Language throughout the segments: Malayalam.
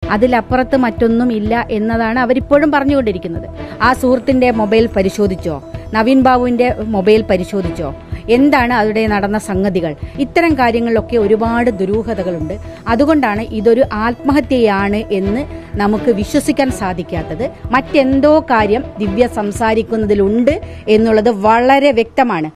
അതിലപ്പുറത്ത് മറ്റൊന്നും ഇല്ല എന്നതാണ് അവരിപ്പോഴും പറഞ്ഞുകൊണ്ടിരിക്കുന്നത് ആ സുഹൃത്തിന്റെ മൊബൈൽ പരിശോധിച്ചോ നവീൻ ബാബുവിന്റെ മൊബൈൽ പരിശോധിച്ചോ എന്താണ് അവിടെ നടന്ന സംഗതികൾ ഇത്തരം കാര്യങ്ങളിലൊക്കെ ഒരുപാട് ദുരൂഹതകളുണ്ട് അതുകൊണ്ടാണ് ഇതൊരു ആത്മഹത്യയാണ് എന്ന് നമുക്ക് വിശ്വസിക്കാൻ സാധിക്കാത്തത് മറ്റെന്തോ കാര്യം ദിവ്യ സംസാരിക്കുന്നതിലുണ്ട് എന്നുള്ളത് വളരെ വ്യക്തമാണ്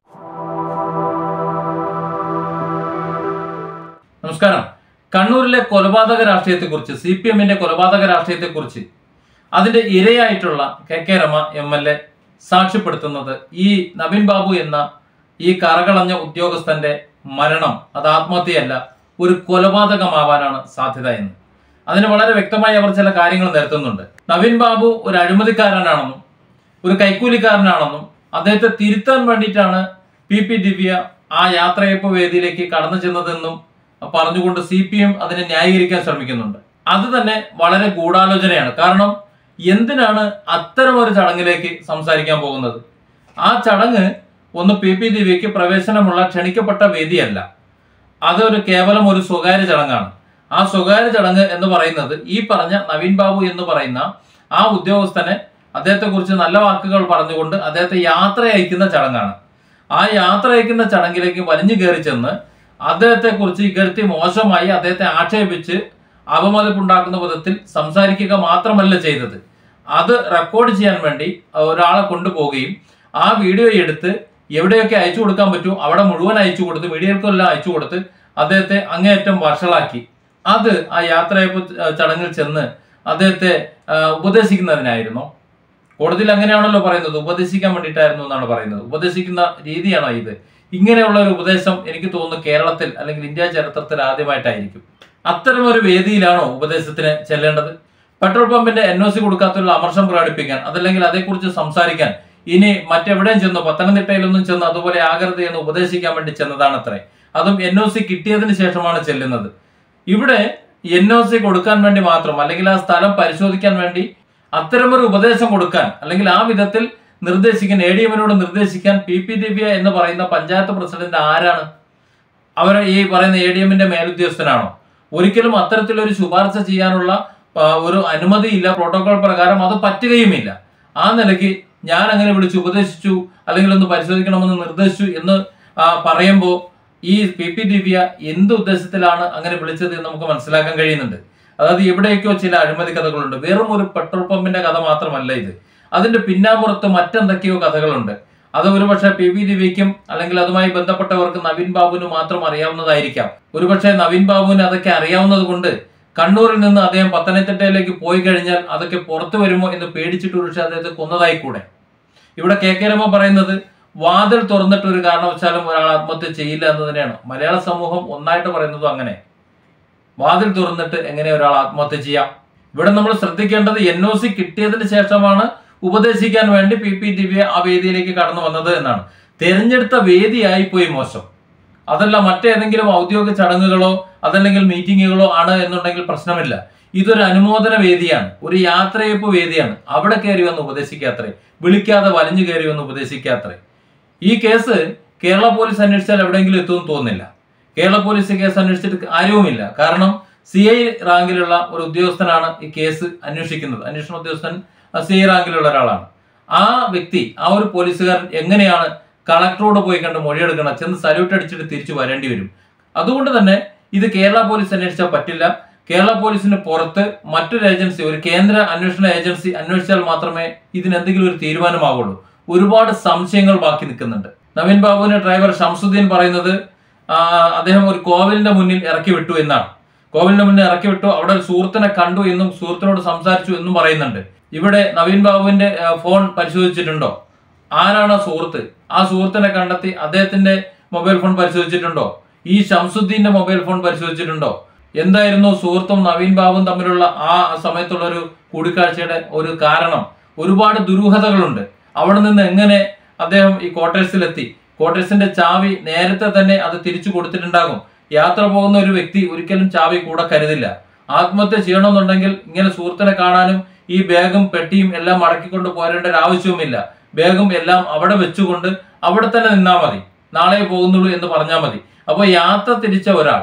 നമസ്കാരം കണ്ണൂരിലെ കൊലപാതക രാഷ്ട്രീയത്തെക്കുറിച്ച് സി പി എമ്മിന്റെ കൊലപാതക രാഷ്ട്രീയത്തെക്കുറിച്ച് അതിന്റെ ഇരയായിട്ടുള്ള K K Rama M L A സാക്ഷ്യപ്പെടുത്തുന്നത് ഈ നവീൻ ബാബു എന്ന ഈ കറകളഞ്ഞ ഉദ്യോഗസ്ഥന്റെ മരണം അത് ആത്മഹത്യയല്ല ഒരു കൊലപാതകമാവാനാണ് സാധ്യത എന്ന് അതിന് വളരെ വ്യക്തമായി അവർ ചില കാര്യങ്ങൾ നിരത്തുന്നുണ്ട് നവീൻ ബാബു ഒരു അഴിമതിക്കാരനാണെന്നും ഒരു കൈക്കൂലിക്കാരനാണെന്നും അദ്ദേഹത്തെ തിരുത്താൻ വേണ്ടിയിട്ടാണ് പി പി ദിവ്യ ആ യാത്രയപ്പ് വേദിയിലേക്ക് കടന്നു ചെന്നതെന്നും പറഞ്ഞുകൊണ്ട് സി പി എം അതിനെ ന്യായീകരിക്കാൻ ശ്രമിക്കുന്നുണ്ട് അത് തന്നെ വളരെ ഗൂഢാലോചനയാണ് കാരണം എന്തിനാണ് അത്തരം ഒരു ചടങ്ങിലേക്ക് സംസാരിക്കാൻ പോകുന്നത് ആ ചടങ്ങ് ഒന്ന് പി പി ദിവ്യക്ക് പ്രവേശനമുള്ള ക്ഷണിക്കപ്പെട്ട വേദിയല്ല അതൊരു കേവലം ഒരു സ്വകാര്യ ചടങ്ങാണ് ആ സ്വകാര്യ ചടങ്ങ് എന്ന് പറയുന്നത് ഈ പറഞ്ഞ നവീൻ ബാബു എന്ന് പറയുന്ന ആ ഉദ്യോഗസ്ഥനെ അദ്ദേഹത്തെ കുറിച്ച് നല്ല വാക്കുകൾ പറഞ്ഞുകൊണ്ട് അദ്ദേഹത്തെ യാത്ര അയക്കുന്ന ചടങ്ങാണ് ആ യാത്ര അയക്കുന്ന ചടങ്ങിലേക്ക് വലിഞ്ഞു കയറി ചെന്ന് അദ്ദേഹത്തെ കുറിച്ച് ഇകഴ്ത്തി മോശമായി അദ്ദേഹത്തെ ആക്ഷേപിച്ച് അപമതിപ്പുണ്ടാക്കുന്ന വിധത്തിൽ സംസാരിക്കുക മാത്രമല്ല ചെയ്തത് അത് റെക്കോർഡ് ചെയ്യാൻ വേണ്ടി ഒരാളെ കൊണ്ടുപോവുകയും ആ വീഡിയോ എടുത്ത് എവിടെയൊക്കെ അയച്ചു കൊടുക്കാൻ പറ്റുമോ അവിടെ മുഴുവൻ അയച്ചു കൊടുത്ത് മീഡിയകൾക്കെല്ലാം അയച്ചു കൊടുത്ത് അദ്ദേഹത്തെ അങ്ങേയറ്റം വഷളാക്കി അത് ആ യാത്രയപ്പ് ചടങ്ങിൽ ചെന്ന് അദ്ദേഹത്തെ ആ, ഉപദേശിക്കുന്നതിനായിരുന്നു കോടതിയിൽ അങ്ങനെയാണല്ലോ പറയുന്നത് ഉപദേശിക്കാൻ വേണ്ടിയിട്ടായിരുന്നു എന്നാണ് പറയുന്നത് ഉപദേശിക്കുന്ന രീതിയാണോ ഇത് ഇങ്ങനെയുള്ള ഒരു ഉപദേശം എനിക്ക് തോന്നുന്നു കേരളത്തിൽ അല്ലെങ്കിൽ ഇന്ത്യ ചരിത്രത്തിൽ ആദ്യമായിട്ടായിരിക്കും അത്തരം ഒരു വേദിയിലാണോ ഉപദേശത്തിന് ചെല്ലേണ്ടത് പെട്രോൾ പമ്പിന്റെ എൻ ഒ സി കൊടുക്കാത്തുള്ള അമർഷം പ്രകടിപ്പിക്കാൻ അതല്ലെങ്കിൽ അതേക്കുറിച്ച് സംസാരിക്കാൻ ഇനി മറ്റെവിടെയും ചെന്നു പത്തനംതിട്ടയിലൊന്നും ചെന്ന് അതുപോലെ ആകരുത് എന്ന് ഉപദേശിക്കാൻ വേണ്ടി ചെന്നതാണ് അത്രേ അതും എൻ ഒ സി കിട്ടിയതിന് ശേഷമാണ് ചെല്ലുന്നത് ഇവിടെ എൻ ഒ സി കൊടുക്കാൻ വേണ്ടി മാത്രം അല്ലെങ്കിൽ ആ സ്ഥലം പരിശോധിക്കാൻ വേണ്ടി അത്തരമൊരു ഉപദേശം കൊടുക്കാൻ അല്ലെങ്കിൽ ആ വിധത്തിൽ നിർദ്ദേശിക്കാൻ എ ഡി എമ്മിനോട് നിർദ്ദേശിക്കാൻ പി പി ദിവ്യ എന്ന് പറയുന്ന പഞ്ചായത്ത് പ്രസിഡന്റ് ആരാണ് അവർ ഈ പറയുന്ന എ ഡി എമ്മിന്റെ മേലുദ്യോഗസ്ഥനാണോ ഒരിക്കലും അത്തരത്തിലൊരു ശുപാർശ ചെയ്യാനുള്ള ആ, ഒരു അനുമതിയില്ല പ്രോട്ടോകോൾ പ്രകാരം അത് പറ്റുകയുമില്ല ആ നിലയ്ക്ക് ഞാൻ അങ്ങനെ വിളിച്ച് ഉപദേശിച്ചു അല്ലെങ്കിൽ ഒന്ന് പരിശോധിക്കണമെന്ന് നിർദ്ദേശിച്ചു എന്ന് ആ, പറയുമ്പോൾ ഈ പി പി ദിവ്യ എന്ത് ഉദ്ദേശത്തിലാണ് അങ്ങനെ വിളിച്ചത് എന്ന് നമുക്ക് മനസ്സിലാക്കാൻ കഴിയുന്നുണ്ട് അതായത് എവിടെയൊക്കെയോ ചില അഴിമതി കഥകളുണ്ട് വെറും ഒരു പെട്രോൾ പമ്പിന്റെ കഥ മാത്രമല്ല ഇത് അതിന്റെ പിന്നാമ്പുറത്ത് മറ്റെന്തൊക്കെയോ കഥകളുണ്ട് അത് ഒരുപക്ഷെ പി വി ദിവ്യയ്ക്കും അല്ലെങ്കിൽ അതുമായി ബന്ധപ്പെട്ടവർക്ക് നവീൻ ബാബുവിന് മാത്രം അറിയാവുന്നതായിരിക്കാം ഒരുപക്ഷെ നവീൻ ബാബുവിന് അതൊക്കെ അറിയാവുന്നത് കൊണ്ട് കണ്ണൂരിൽ നിന്ന് അദ്ദേഹം പത്തനംതിട്ടയിലേക്ക് പോയി കഴിഞ്ഞാൽ അതൊക്കെ പുറത്തു വരുമോ എന്ന് പേടിച്ചിട്ട് ഒരുപക്ഷെ അദ്ദേഹത്തെ കൊന്നതായി കൂടെ ഇവിടെ കെ കെ രമ പറയുന്നത് വാതിൽ തുറന്നിട്ട് ഒരു കാരണവശാലും ഒരാൾ ആത്മഹത്യ ചെയ്യില്ല എന്ന് തന്നെയാണ് മലയാള സമൂഹം ഒന്നായിട്ട് പറയുന്നതും അങ്ങനെ വാതിൽ തുറന്നിട്ട് എങ്ങനെ ഒരാൾ ആത്മഹത്യ ചെയ്യാം ഇവിടെ നമ്മൾ ശ്രദ്ധിക്കേണ്ടത് എൻ ഒ സി കിട്ടിയതിന് ശേഷമാണ് ഉപദേശിക്കാൻ വേണ്ടി പി പി ദിവ്യ ആ വേദിയിലേക്ക് കടന്നു വന്നത് എന്നാണ് തിരഞ്ഞെടുത്ത വേദിയായി പോയി മോശം അതല്ല മറ്റേതെങ്കിലും ഔദ്യോഗിക ചടങ്ങുകളോ അതല്ലെങ്കിൽ മീറ്റിങ്ങുകളോ ആണ് എന്നുണ്ടെങ്കിൽ പ്രശ്നമില്ല ഇതൊരു അനുമോദന വേദിയാണ് ഒരു യാത്രയപ്പ് വേദിയാണ് അവിടെ കയറി വന്ന് ഉപദേശിക്കാത്രേ വിളിക്കാതെ വലിഞ്ഞു കയറി വന്ന് ഉപദേശിക്കാത്രേ ഈ കേസ് കേരള പോലീസ് അന്വേഷിച്ചാൽ എവിടെയെങ്കിലും എത്തുമെന്ന് തോന്നുന്നില്ല കേരള പോലീസ് ഈ കേസ് അന്വേഷിച്ചിട്ട് കാര്യവുമില്ല കാരണം സി ഐ റാങ്കിലുള്ള ഒരു ഉദ്യോഗസ്ഥനാണ് ഈ കേസ് അന്വേഷിക്കുന്നത് അന്വേഷണ ഉദ്യോഗസ്ഥൻ സി ഐ റാങ്കിലുള്ള ഒരാളാണ് ആ വ്യക്തി ആ ഒരു പോലീസുകാരൻ എങ്ങനെയാണ് കളക്ടറോട് പോയി കണ്ട് മൊഴിയെടുക്കണം ചെന്ന് സല്യൂട്ട് അടിച്ചിട്ട് തിരിച്ചു വരേണ്ടി വരും അതുകൊണ്ട് തന്നെ ഇത് കേരള പോലീസ് അന്വേഷിച്ചാൽ പറ്റില്ല കേരള പോലീസിന് പുറത്ത് മറ്റൊരു ഏജൻസി ഒരു കേന്ദ്ര അന്വേഷണ ഏജൻസി അന്വേഷിച്ചാൽ മാത്രമേ ഇതിന് എന്തെങ്കിലും ഒരു തീരുമാനമാവുള്ളൂ ഒരുപാട് സംശയങ്ങൾ ബാക്കി നിൽക്കുന്നുണ്ട് നവീൻ ബാബുവിന്റെ ഡ്രൈവർ ഷംസുദ്ദീൻ പറയുന്നത് ആ, അദ്ദേഹം ഒരു കോവിലിന്റെ മുന്നിൽ ഇറക്കി വിട്ടു എന്നാണ് കോവിലിന്റെ മുന്നിൽ ഇറക്കി വിട്ടു അവിടെ ഒരു സുഹൃത്തിനെ കണ്ടു എന്നും സുഹൃത്തിനോട് സംസാരിച്ചു എന്നും പറയുന്നുണ്ട് ഇവിടെ നവീൻ ബാബുവിന്റെ ആ, ഫോൺ പരിശോധിച്ചിട്ടുണ്ടോ ആരാണ് ആ സുഹൃത്ത് ആ സുഹൃത്തിനെ കണ്ടെത്തി അദ്ദേഹത്തിന്റെ മൊബൈൽ ഫോൺ പരിശോധിച്ചിട്ടുണ്ടോ ഈ ഷംസുദ്ദീന്റെ മൊബൈൽ ഫോൺ പരിശോധിച്ചിട്ടുണ്ടോ എന്തായിരുന്നു സുഹൃത്തും നവീൻ ബാബുവും തമ്മിലുള്ള ആ സമയത്തുള്ള ഒരു കൂടിക്കാഴ്ചയുടെ ഒരു കാരണം ഒരുപാട് ദുരൂഹതകളുണ്ട് അവിടെ നിന്ന് എങ്ങനെ അദ്ദേഹം ഈ ക്വാർട്ടേഴ്സിലെത്തി ക്വാർട്ടേഴ്സിന്റെ ചാവി നേരത്തെ തന്നെ അത് തിരിച്ചു കൊടുത്തിട്ടുണ്ടാകും യാത്ര പോകുന്ന ഒരു വ്യക്തി ഒരിക്കലും ചാവി കൂടെ കരുതില്ല ആത്മഹത്യ ചെയ്യണമെന്നുണ്ടെങ്കിൽ ഇങ്ങനെ സുഹൃത്തിനെ കാണാനും ഈ ബാഗും പെട്ടിയും എല്ലാം മടക്കിക്കൊണ്ട് പോരേണ്ട ഒരു ആവശ്യവുമില്ല ബാഗും എല്ലാം അവിടെ വെച്ചുകൊണ്ട് അവിടെ തന്നെ നിന്നാ മതി നാളെ പോകുന്നുള്ളൂ എന്ന് പറഞ്ഞാൽ മതി അപ്പോൾ യാത്ര തിരിച്ച ഒരാൾ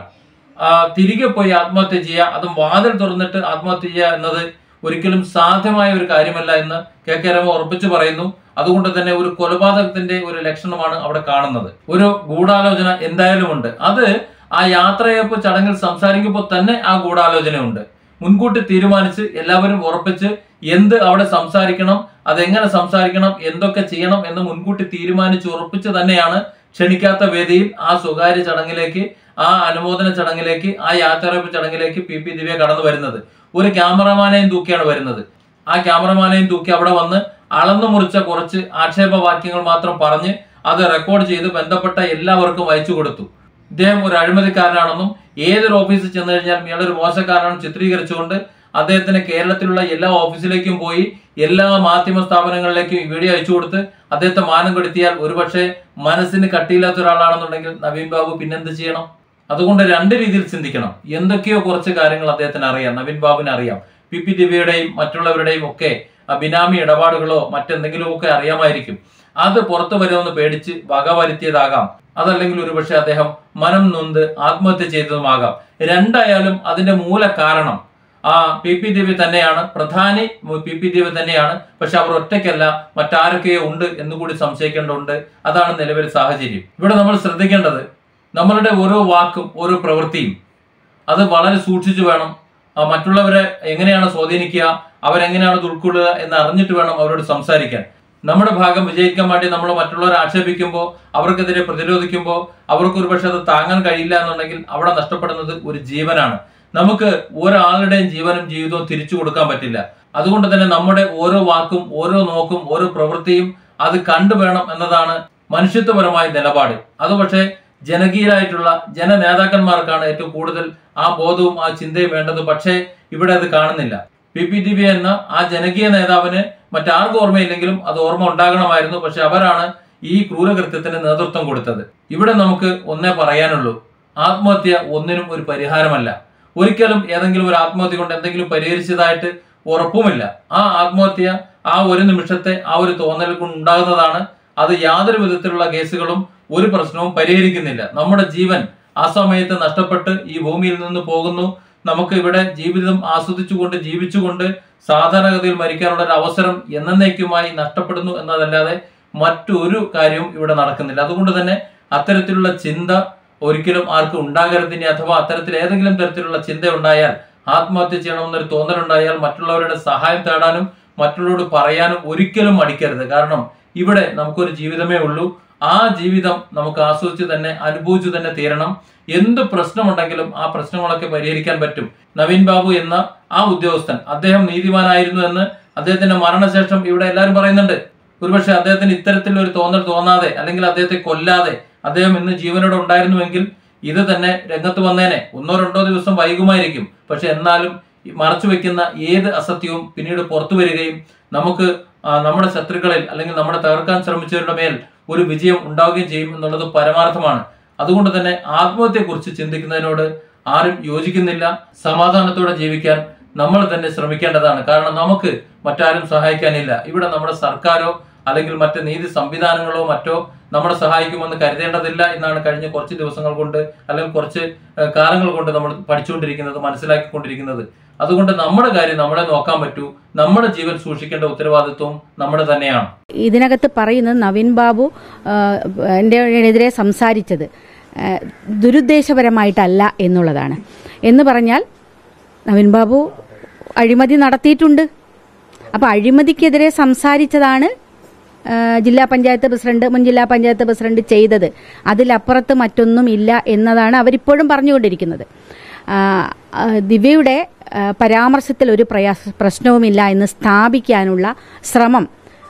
ആ, തിരികെ പോയി ആത്മഹത്യ ചെയ്യുക അതും വാതിൽ തുറന്നിട്ട് ആത്മഹത്യ ചെയ്യുക എന്നത് ഒരിക്കലും സാധ്യമായ ഒരു കാര്യമല്ല എന്ന് കെ കെ രമ ഉറപ്പിച്ചു പറയുന്നു അതുകൊണ്ട് തന്നെ ഒരു കൊലപാതകത്തിന്റെ ഒരു ലക്ഷണമാണ് അവിടെ കാണുന്നത് ഒരു ഗൂഢാലോചന എന്തായാലും ഉണ്ട് അത് ആ യാത്രയപ്പ് ചടങ്ങിൽ സംസാരിക്കുമ്പോൾ തന്നെ ആ ഗൂഢാലോചനയുണ്ട് മുൻകൂട്ടി തീരുമാനിച്ച് എല്ലാവരും ഉറപ്പിച്ച് എന്ത് അവിടെ സംസാരിക്കണം അതെങ്ങനെ സംസാരിക്കണം എന്തൊക്കെ ചെയ്യണം എന്ന് മുൻകൂട്ടി തീരുമാനിച്ച് ഉറപ്പിച്ച് തന്നെയാണ് ക്ഷണിക്കാത്ത വേദിയിൽ ആ സ്വകാര്യ ചടങ്ങിലേക്ക് ആ അനുമോദന ചടങ്ങിലേക്ക് ആ യാത്രയപ്പ് ചടങ്ങിലേക്ക് പി പി ദിവ്യ കടന്നു വരുന്നത് ഒരു ക്യാമറമാനെയും തൂക്കിയാണ് വരുന്നത് ആ ക്യാമറമാനെയും തൂക്കി അവിടെ വന്ന് അളന്നു മുറിച്ച കുറച്ച് ആക്ഷേപവാക്യങ്ങൾ മാത്രം പറഞ്ഞ് അത് റെക്കോർഡ് ചെയ്ത് ബന്ധപ്പെട്ട എല്ലാവർക്കും അയച്ചു കൊടുത്തു ഇദ്ദേഹം ഒരു അഴിമതിക്കാരനാണെന്നും ഏതൊരു ഓഫീസിൽ ചെന്ന് കഴിഞ്ഞാൽ ഇയാളൊരു മോശക്കാരനാണെന്ന് ചിത്രീകരിച്ചുകൊണ്ട് അദ്ദേഹത്തിന് കേരളത്തിലുള്ള എല്ലാ ഓഫീസിലേക്കും പോയി എല്ലാ മാധ്യമ സ്ഥാപനങ്ങളിലേക്കും ഈ വീഡിയോ അയച്ചു കൊടുത്ത് അദ്ദേഹത്തെ മാനം കെടുത്തിയാൽ ഒരുപക്ഷെ മനസ്സിന് കട്ടിയില്ലാത്ത ഒരാളാണെന്നുണ്ടെങ്കിൽ നവീൻ ബാബു പിന്നെന്ത് ചെയ്യണം അതുകൊണ്ട് രണ്ട് രീതിയിൽ ചിന്തിക്കണം എന്തൊക്കെയോ കുറച്ച് കാര്യങ്ങൾ അദ്ദേഹത്തിന് അറിയാം നവീൻ ബാബുവിന് അറിയാം പി പി ദിവ്യയുടെയും മറ്റുള്ളവരുടെയും ഒക്കെ ആ ബിനാമി ഇടപാടുകളോ മറ്റെന്തെങ്കിലുമോ ഒക്കെ അറിയാമായിരിക്കും അത് പുറത്തു വരുമെന്ന് പേടിച്ച് വകവരുത്തിയതാകാം അതല്ലെങ്കിൽ ഒരുപക്ഷെ അദ്ദേഹം മനം നൊന്ത് ആത്മഹത്യ ചെയ്തതുമാകാം രണ്ടായാലും അതിന്റെ മൂല കാരണം ആ പി പി ദിവ്യ തന്നെയാണ് പ്രധാനി പി പി ദിവ്യ തന്നെയാണ് പക്ഷെ അവർ ഒറ്റയ്ക്കല്ല മറ്റാരൊക്കെയോ ഉണ്ട് എന്നുകൂടി സംശയിക്കേണ്ടതുണ്ട് അതാണ് നിലവിലെ സാഹചര്യം ഇവിടെ നമ്മൾ ശ്രദ്ധിക്കേണ്ടത് നമ്മളുടെ ഓരോ വാക്കും ഓരോ പ്രവൃത്തിയും അത് വളരെ സൂക്ഷിച്ചു വേണം ആ മറ്റുള്ളവരെ എങ്ങനെയാണ് സ്വാധീനിക്കുക അവരെങ്ങനെയാണ് ഇത് ഉൾക്കൊള്ളുക എന്ന് അറിഞ്ഞിട്ട് വേണം അവരോട് സംസാരിക്കാൻ നമ്മുടെ ഭാഗം വിജയിക്കാൻ വേണ്ടി നമ്മൾ മറ്റുള്ളവരെ ആക്ഷേപിക്കുമ്പോൾ അവർക്കെതിരെ പ്രതിരോധിക്കുമ്പോൾ അവർക്ക് ഒരു പക്ഷെ അത് താങ്ങാൻ കഴിയില്ല എന്നുണ്ടെങ്കിൽ അവിടെ നഷ്ടപ്പെടുന്നത് ഒരു ജീവനാണ് നമുക്ക് ഒരാളുടെയും ജീവനും ജീവിതവും തിരിച്ചു കൊടുക്കാൻ പറ്റില്ല അതുകൊണ്ട് തന്നെ നമ്മുടെ ഓരോ വാക്കും ഓരോ നോക്കും ഓരോ പ്രവൃത്തിയും അത് കണ്ടുവേണം എന്നതാണ് മനുഷ്യത്വപരമായ നിലപാട് അത് പക്ഷേ ജനകീയരായിട്ടുള്ള ജനനേതാക്കന്മാർക്കാണ് ഏറ്റവും കൂടുതൽ ആ ബോധവും ആ ചിന്തയും വേണ്ടത് പക്ഷേ ഇവിടെ അത് കാണുന്നില്ല പി പി ദിവ്യ എന്ന ആ ജനകീയ നേതാവിന് മറ്റാർക്കും ഓർമ്മയില്ലെങ്കിലും അത് ഓർമ്മ ഉണ്ടാകണമായിരുന്നു പക്ഷെ അവരാണ് ഈ ക്രൂരകൃത്യത്തിന് നേതൃത്വം കൊടുത്തത് ഇവിടെ നമുക്ക് ഒന്നേ പറയാനുള്ളൂ ആത്മഹത്യ ഒന്നിനും ഒരു പരിഹാരമല്ല ഒരിക്കലും ഏതെങ്കിലും ഒരു ആത്മഹത്യ കൊണ്ട് എന്തെങ്കിലും പരിഹരിച്ചതായിട്ട് ഉറപ്പുമില്ല ആ ആത്മഹത്യ ആ ഒരു നിമിഷത്തെ ആ ഒരു തോന്നൽ കൊണ്ട് ഉണ്ടാകുന്നതാണ് അത് യാതൊരു വിധത്തിലുള്ള കേസുകളും ഒരു പ്രശ്നവും പരിഹരിക്കുന്നില്ല നമ്മുടെ ജീവൻ ആ സമയത്ത് നഷ്ടപ്പെട്ട് ഈ ഭൂമിയിൽ നിന്ന് പോകുന്നു നമുക്ക് ഇവിടെ ജീവിതം ആസ്വദിച്ചുകൊണ്ട് ജീവിച്ചുകൊണ്ട് സാധാരണഗതിയിൽ മരിക്കാനുള്ള ഒരു അവസരം എന്നേക്കുമായി നഷ്ടപ്പെടുന്നു എന്നതല്ലാതെ മറ്റൊരു കാര്യവും ഇവിടെ നടക്കുന്നില്ല അതുകൊണ്ട് തന്നെ അത്തരത്തിലുള്ള ചിന്ത ഒരിക്കലും ആർക്കും ഉണ്ടാകരുതിനി അഥവാ അത്തരത്തിൽ ഏതെങ്കിലും തരത്തിലുള്ള ചിന്ത ഉണ്ടായാൽ ആത്മഹത്യ ചെയ്യണമെന്നൊരു തോന്നലുണ്ടായാൽ മറ്റുള്ളവരുടെ സഹായം തേടാനും മറ്റുള്ളവരോട് പറയാനും ഒരിക്കലും മടിക്കരുത് കാരണം ഇവിടെ നമുക്കൊരു ജീവിതമേ ഉള്ളൂ ആ ജീവിതം നമുക്ക് ആസ്വദിച്ച് തന്നെ അനുഭവിച്ചു തന്നെ തീരണം എന്ത് പ്രശ്നമുണ്ടെങ്കിലും ആ പ്രശ്നങ്ങളൊക്കെ പരിഹരിക്കാൻ പറ്റും നവീൻ ബാബു എന്ന ആ ഉദ്യോഗസ്ഥൻ അദ്ദേഹം നീതിമാനായിരുന്നു എന്ന് അദ്ദേഹത്തിന്റെ മരണശേഷം ഇവിടെ എല്ലാവരും പറയുന്നുണ്ട് ഒരുപക്ഷെ അദ്ദേഹത്തിന് ഇത്തരത്തിൽ ഒരു തോന്നൽ തോന്നാതെ അല്ലെങ്കിൽ അദ്ദേഹത്തെ കൊല്ലാതെ അദ്ദേഹം ഇന്ന് ജീവനോടെ ഉണ്ടായിരുന്നുവെങ്കിൽ ഇത് തന്നെ രംഗത്ത് വന്നേനെ ഒന്നോ രണ്ടോ ദിവസം വൈകുമായിരിക്കും പക്ഷെ എന്നാലും ഈ മറച്ചു വെക്കുന്ന ഏത് അസത്യവും പിന്നീട് പുറത്തു വരികയും നമുക്ക് ആ, നമ്മുടെ ശത്രുക്കളിൽ അല്ലെങ്കിൽ നമ്മളെ തകർക്കാൻ ശ്രമിച്ചവരുടെ മേൽ ഒരു വിജയം ഉണ്ടാവുകയും ചെയ്യും എന്നുള്ളത് പരമാർത്ഥമാണ് അതുകൊണ്ട് തന്നെ ആത്മഹത്യയെക്കുറിച്ച് ചിന്തിക്കുന്നതിനോട് ആരും യോജിക്കുന്നില്ല സമാധാനത്തോടെ ജീവിക്കാൻ നമ്മൾ തന്നെ ശ്രമിക്കേണ്ടതാണ് കാരണം നമുക്ക് മറ്റാരും സഹായിക്കാനില്ല ഇവിടെ നമ്മുടെ സർക്കാരോ അല്ലെങ്കിൽ മറ്റ് നീതി സംവിധാനങ്ങളോ മറ്റോ നമ്മളെ സഹായിക്കുമെന്ന് കരുതേണ്ടതില്ല എന്നാണ് കഴിഞ്ഞ കുറച്ച് ദിവസങ്ങൾ കൊണ്ട് അല്ലെങ്കിൽ കുറച്ച് ഏഹ്, കാലങ്ങൾ കൊണ്ട് നമ്മൾ പഠിച്ചുകൊണ്ടിരിക്കുന്നത് മനസ്സിലാക്കിക്കൊണ്ടിരിക്കുന്നത് അതുകൊണ്ട് നമ്മുടെ കാര്യം നമ്മളെ നോക്കാൻ പറ്റൂ നമ്മുടെ ജീവൻ സൂക്ഷിക്കേണ്ട ഉത്തരവാദിത്വം നമ്മുടെ തന്നെയാണ് ഇതിനകത്ത് പറയുന്നത് നവീൻ ബാബു ആ, എൻ്റെ എതിരെ സംസാരിച്ചത് ആ, ദുരുദ്ദേശപരമായിട്ടല്ല എന്നുള്ളതാണ് എന്ന് പറഞ്ഞാൽ നവീൻ ബാബു അഴിമതി നടത്തിയിട്ടുണ്ട് അപ്പോൾ അഴിമതിക്കെതിരെ സംസാരിച്ചതാണ് ആ, ജില്ലാ പഞ്ചായത്ത് പ്രസിഡന്റ് മുൻ ജില്ലാ പഞ്ചായത്ത് പ്രസിഡന്റ് ചെയ്തത് അതിലപ്പുറത്ത് മറ്റൊന്നും ഇല്ല എന്നതാണ് അവരിപ്പോഴും പറഞ്ഞുകൊണ്ടിരിക്കുന്നത് ആ, ആ, ദിവ്യയുടെ ആ, പരാമർശത്തിൽ ഒരു പ്രയാസ പ്രശ്നവുമില്ല എന്ന് സ്ഥാപിക്കാനുള്ള ശ്രമം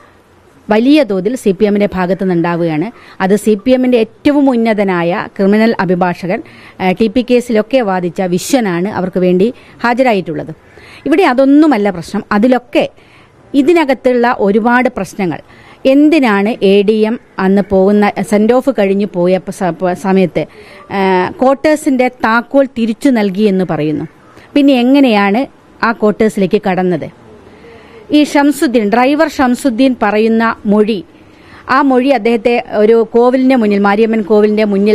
വലിയ തോതിൽ സി പി എമ്മിന്റെ ഭാഗത്തു നിന്നുണ്ടാവുകയാണ് അത് സി പി എമ്മിന്റെ ഏറ്റവും ഉന്നതനായ ക്രിമിനൽ അഭിഭാഷകൻ ആ, ടി പി കേസിലൊക്കെ വാദിച്ച വിശ്വനാണ് അവർക്ക് വേണ്ടി ഹാജരായിട്ടുള്ളത് ഇവിടെ അതൊന്നുമല്ല പ്രശ്നം അതിലൊക്കെ ഇതിനകത്തുള്ള ഒരുപാട് പ്രശ്നങ്ങൾ എന്തിനാണ് എ ഡി എം അന്ന് പോകുന്ന സെൻഡ് ഓഫ് കഴിഞ്ഞു പോയ പ- സ- പ- സമയത്ത് ആ, ക്വാർട്ടേഴ്സിന്റെ താക്കോൽ തിരിച്ചു നൽകി എന്ന് പറയുന്നു പിന്നെ എങ്ങനെയാണ് ആ ക്വാർട്ടേഴ്സിലേക്ക് കടന്നത് ഈ ഷംസുദ്ദീൻ ഡ്രൈവർ ഷംസുദ്ദീൻ പറയുന്ന മൊഴി ആ മൊഴി അദ്ദേഹത്തെ ഒരു കോവിലിന്റെ മുന്നിൽ മാരിയമ്മൻ കോവിലിന്റെ മുന്നിൽ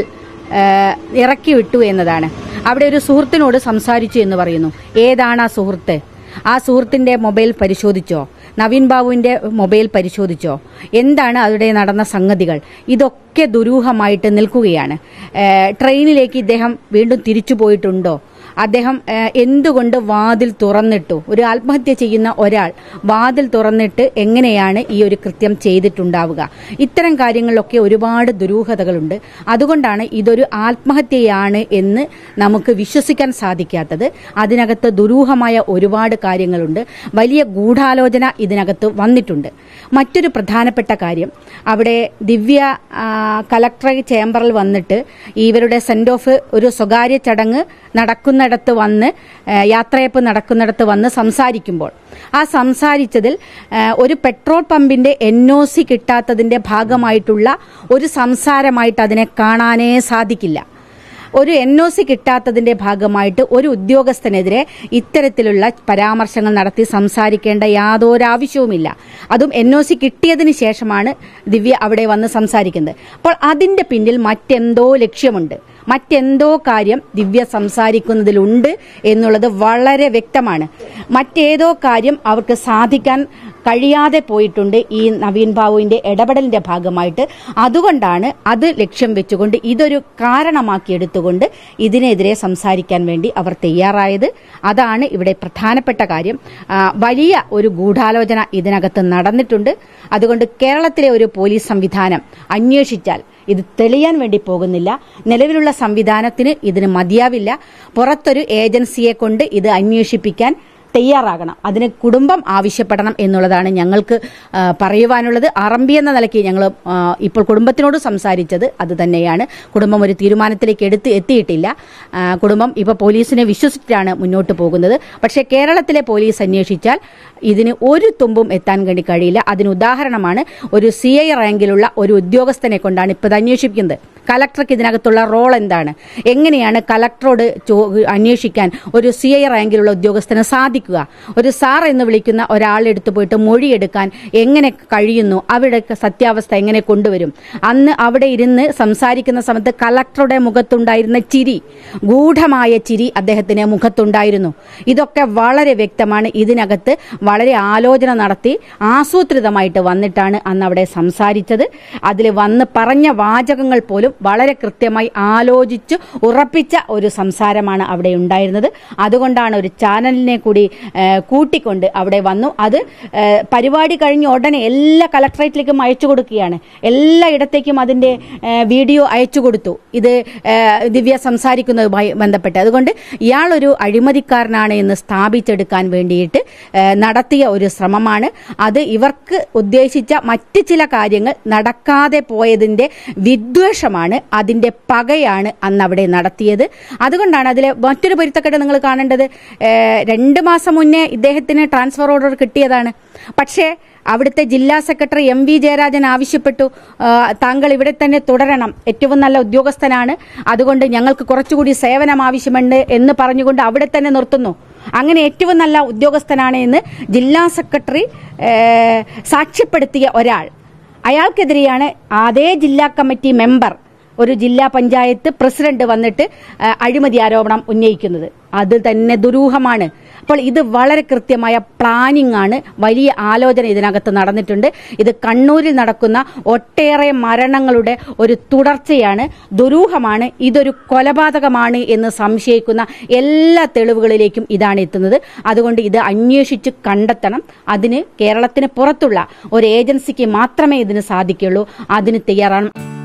ആ, ഇറക്കി വിട്ടു എന്നതാണ് അവിടെ ഒരു സുഹൃത്തിനോട് സംസാരിച്ചു എന്ന് പറയുന്നു ഏതാണ് ആ സുഹൃത്ത് ആ സുഹൃത്തിന്റെ മൊബൈൽ പരിശോധിച്ചോ നവീൻ ബാബുവിന്റെ മൊബൈൽ പരിശോധിച്ചോ എന്താണ് അവിടെ നടന്ന സംഗതികൾ ഇതൊക്കെ ദുരൂഹമായിട്ട് നിൽക്കുകയാണ് ഏഹ് ട്രെയിനിലേക്ക് ഇദ്ദേഹം വീണ്ടും തിരിച്ചു പോയിട്ടുണ്ടോ അദ്ദേഹം ഏഹ്, എന്തുകൊണ്ട് വാതിൽ തുറന്നിട്ടു ഒരു ആത്മഹത്യ ചെയ്യുന്ന ഒരാൾ വാതിൽ തുറന്നിട്ട് എങ്ങനെയാണ് ഈ ഒരു കൃത്യം ചെയ്തിട്ടുണ്ടാവുക ഇത്തരം കാര്യങ്ങളിലൊക്കെ ഒരുപാട് ദുരൂഹതകളുണ്ട് അതുകൊണ്ടാണ് ഇതൊരു ആത്മഹത്യയാണ് എന്ന് നമുക്ക് വിശ്വസിക്കാൻ സാധിക്കാത്തത് അതിനകത്ത് ദുരൂഹമായ ഒരുപാട് കാര്യങ്ങളുണ്ട് വലിയ ഗൂഢാലോചന ഇതിനകത്ത് വന്നിട്ടുണ്ട് മറ്റൊരു പ്രധാനപ്പെട്ട കാര്യം അവിടെ ദിവ്യ ആ, കലക്ടറേറ്റ് ചേംബറിൽ വന്നിട്ട് ഇവരുടെ സെന്റ് ഓഫ് ഒരു സ്വകാര്യ ചടങ്ങ് നടക്കുന്നിടത്ത് വന്ന് ആ, യാത്രയപ്പ് നടക്കുന്നിടത്ത് വന്ന് സംസാരിക്കുമ്പോൾ ആ സംസാരിച്ചതിൽ ആ, ഒരു പെട്രോൾ പമ്പിന്റെ എൻ ഒ സി കിട്ടാത്തതിന്റെ ഭാഗമായിട്ടുള്ള ഒരു സംസാരമായിട്ട് അതിനെ കാണാനേ സാധിക്കില്ല ഒരു എൻ ഒ സി കിട്ടാത്തതിന്റെ ഭാഗമായിട്ട് ഒരു ഉദ്യോഗസ്ഥനെതിരെ ഇത്തരത്തിലുള്ള പരാമർശങ്ങൾ നടത്തി സംസാരിക്കേണ്ട യാതൊരു ആവശ്യവുമില്ല അതും എൻ ഒ സി കിട്ടിയതിന് ശേഷമാണ് ദിവ്യ അവിടെ വന്ന് സംസാരിക്കുന്നത് അപ്പോൾ അതിന്റെ പിന്നിൽ മറ്റെന്തോ ലക്ഷ്യമുണ്ട് മറ്റെന്തോ കാര്യം ദിവ്യ സംസാരിക്കുന്നതിലുണ്ട് എന്നുള്ളത് വളരെ വ്യക്തമാണ് മറ്റേതോ കാര്യം അവർക്ക് സാധിക്കാൻ കഴിയാതെ പോയിട്ടുണ്ട് ഈ നവീൻ ബാബുവിന്റെ ഇടപെടലിന്റെ ഭാഗമായിട്ട് അതുകൊണ്ടാണ് അത് ലക്ഷ്യം വെച്ചുകൊണ്ട് ഇതൊരു കാരണമാക്കി എടുത്തുകൊണ്ട് ഇതിനെതിരെ സംസാരിക്കാൻ വേണ്ടി അവർ തയ്യാറായത് അതാണ് ഇവിടെ പ്രധാനപ്പെട്ട കാര്യം ആ, വലിയ ഒരു ഗൂഢാലോചന ഇതിനകത്ത് നടന്നിട്ടുണ്ട് അതുകൊണ്ട് കേരളത്തിലെ ഒരു പോലീസ് സംവിധാനം അന്വേഷിച്ചാൽ ഇത് തെളിയാൻ വേണ്ടി പോകുന്നില്ല നിലവിലുള്ള സംവിധാനത്തിന് ഇതിന് മതിയാവില്ല പുറത്തൊരു ഏജൻസിയെ കൊണ്ട് ഇത് അന്വേഷിപ്പിക്കാൻ തയ്യാറാകണം അതിന് കുടുംബം ആവശ്യപ്പെടണം എന്നുള്ളതാണ് ഞങ്ങൾക്ക് ആ, പറയുവാനുള്ളത് അറമ്പി എന്ന നിലയ്ക്ക് ഞങ്ങൾ ആ, ഇപ്പോൾ കുടുംബത്തിനോട് സംസാരിച്ചത് അത് തന്നെയാണ് കുടുംബം ഒരു തീരുമാനത്തിലേക്ക് എടുത്ത് എത്തിയിട്ടില്ല ആ, കുടുംബം ഇപ്പോൾ പോലീസിനെ വിശ്വസിച്ചിട്ടാണ് മുന്നോട്ട് പോകുന്നത് പക്ഷേ കേരളത്തിലെ പോലീസ് അന്വേഷിച്ചാൽ ഇതിന് ഒരു തുമ്പും എത്താൻ വേണ്ടി കഴിയില്ല അതിന് ഉദാഹരണമാണ് ഒരു സി ഐ റാങ്കിലുള്ള ഒരു ഉദ്യോഗസ്ഥനെ കൊണ്ടാണ് ഇപ്പോൾ ഇത് അന്വേഷിക്കുന്നത് കലക്ടർക്ക് ഇതിനകത്തുള്ള റോൾ എന്താണ് എങ്ങനെയാണ് കലക്ടറോട് ചോ- അന്വേഷിക്കാൻ ഒരു സി ഐ റാങ്കിലുള്ള ഉദ്യോഗസ്ഥന് സാധിക്കുക ഒരു സാർ എന്ന് വിളിക്കുന്ന ഒരാളെടുത്ത് പോയിട്ട് മൊഴിയെടുക്കാൻ എങ്ങനെ കഴിയുന്നു അവിടെ സത്യാവസ്ഥ എങ്ങനെ കൊണ്ടുവരും അന്ന് അവിടെ ഇരുന്ന് സംസാരിക്കുന്ന സമയത്ത് കലക്ടറുടെ മുഖത്തുണ്ടായിരുന്ന ചിരി ഗൂഢമായ ചിരി അദ്ദേഹത്തിന് മുഖത്തുണ്ടായിരുന്നു ഇതൊക്കെ വളരെ വ്യക്തമാണ് ഇതിനകത്ത് വളരെ ആലോചന നടത്തി ആസൂത്രിതമായിട്ട് വന്നിട്ടാണ് അന്ന് അവിടെ സംസാരിച്ചത് അതിൽ വന്ന് പറഞ്ഞ വാചകങ്ങൾ പോലും വളരെ കൃത്യമായി ആലോചിച്ച് ഉറപ്പിച്ച ഒരു സംസാരമാണ് അവിടെ ഉണ്ടായിരുന്നത് അതുകൊണ്ടാണ് ഒരു ചാനലിനെ കൂടി ഏ, കൂട്ടിക്കൊണ്ട് അവിടെ വന്നു അത് ഏ, പരിപാടി കഴിഞ്ഞ ഉടനെ എല്ലാ കളക്ടറേറ്റിലേക്കും അയച്ചു കൊടുക്കുകയാണ് എല്ലായിടത്തേക്കും അതിന്റെ ഏ, വീഡിയോ അയച്ചു കൊടുത്തു ഇത് ഏ, ദിവ്യ സംസാരിക്കുന്നതുമായി ബന്ധപ്പെട്ട് അതുകൊണ്ട് ഇയാളൊരു അഴിമതിക്കാരനാണ് എന്ന് സ്ഥാപിച്ചെടുക്കാൻ വേണ്ടിയിട്ട് ഏ, നടത്തിയ ഒരു ശ്രമമാണ് അത് ഇവർക്ക് ഉദ്ദേശിച്ച മറ്റ് ചില കാര്യങ്ങൾ നടക്കാതെ പോയതിന്റെ വിദ്വേഷമാണ് അതിന്റെ പകയാണ് അന്ന് അവിടെ നടത്തിയത് അതുകൊണ്ടാണ് അതിലെ മറ്റൊരു പൊരുത്തക്കെട്ട് നിങ്ങൾ കാണേണ്ടത് ഏ, രണ്ട് മാസം മുന്നേ ഇദ്ദേഹത്തിന് ട്രാൻസ്ഫർ ഓർഡർ കിട്ടിയതാണ് പക്ഷേ അവിടുത്തെ ജില്ലാ സെക്രട്ടറി എം വി ജയരാജൻ ആവശ്യപ്പെട്ടു ആ, താങ്കൾ ഇവിടെ തന്നെ തുടരണം ഏറ്റവും നല്ല ഉദ്യോഗസ്ഥനാണ് അതുകൊണ്ട് ഞങ്ങൾക്ക് കുറച്ചുകൂടി സേവനം ആവശ്യമുണ്ട് എന്ന് പറഞ്ഞുകൊണ്ട് അവിടെ തന്നെ നിർത്തുന്നു അങ്ങനെ ഏറ്റവും നല്ല ഉദ്യോഗസ്ഥനാണ് എന്ന് ജില്ലാ സെക്രട്ടറി ഏ, സാക്ഷ്യപ്പെടുത്തിയ ഒരാൾ അയാൾക്കെതിരെയാണ് അതേ ജില്ലാ കമ്മിറ്റി മെമ്പർ ഒരു ജില്ലാ പഞ്ചായത്ത് പ്രസിഡന്റ് വന്നിട്ട് ആ, അഴിമതി ആരോപണം ഉന്നയിക്കുന്നത് അത് തന്നെ ദുരൂഹമാണ് അപ്പോൾ ഇത് വളരെ കൃത്യമായ പ്ലാനിംഗ് ആണ് വലിയ ആലോചന ഇതിനകത്ത് നടന്നിട്ടുണ്ട് ഇത് കണ്ണൂരിൽ നടക്കുന്ന ഒട്ടേറെ മരണങ്ങളുടെ ഒരു തുടർച്ചയാണ് ദുരൂഹമാണ് ഇതൊരു കൊലപാതകമാണ് എന്ന് സംശയിക്കുന്ന എല്ലാ തെളിവുകളിലേക്കും ഇതാണ് എത്തുന്നത് അതുകൊണ്ട് ഇത് അന്വേഷിച്ച് കണ്ടെത്തണം അതിന് കേരളത്തിന് പുറത്തുള്ള ഒരു ഏജൻസിക്ക് മാത്രമേ ഇതിന് സാധിക്കുള്ളൂ അതിന് തയ്യാറാണ്